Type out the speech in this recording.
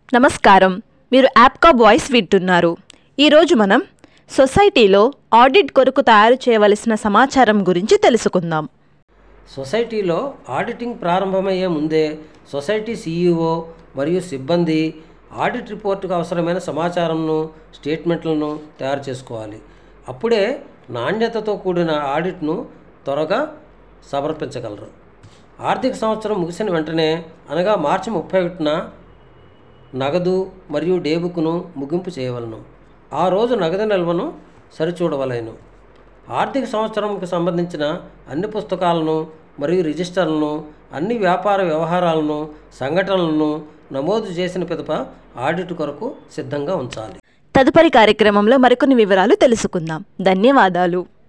నమస్కారం మీరు యాప్కా వాయిస్ వింటున్నారు ఈరోజు మనం సొసైటీలో ఆడిట్ కొరకు తయారు చేయవలసిన సమాచారం గురించి తెలుసుకుందాం సొసైటీలో ఆడిటింగ్ ప్రారంభమయ్యే ముందే సొసైటీ సీఈఓ మరియు సిబ్బంది ఆడిట్ రిపోర్టుకు అవసరమైన సమాచారంను స్టేట్మెంట్లను తయారు చేసుకోవాలి అప్పుడే నాణ్యతతో కూడిన ఆడిట్ను త్వరగా సమర్పించగలరు ఆర్థిక సంవత్సరం ముగిసిన వెంటనే అనగా మార్చి ముప్పై ఒకటిన నగదు మరియు డేబుక్ను ముగింపు చేయవలను ఆ రోజు నగదు నిల్వను సరిచూడవలేను ఆర్థిక సంవత్సరంకి సంబంధించిన అన్ని పుస్తకాలను మరియు రిజిస్టర్లను అన్ని వ్యాపార వ్యవహారాలను సంఘటనలను నమోదు చేసిన పిదప ఆడిట్ కొరకు సిద్ధంగా ఉంచాలి తదుపరి కార్యక్రమంలో మరికొన్ని వివరాలు తెలుసుకుందాం ధన్యవాదాలు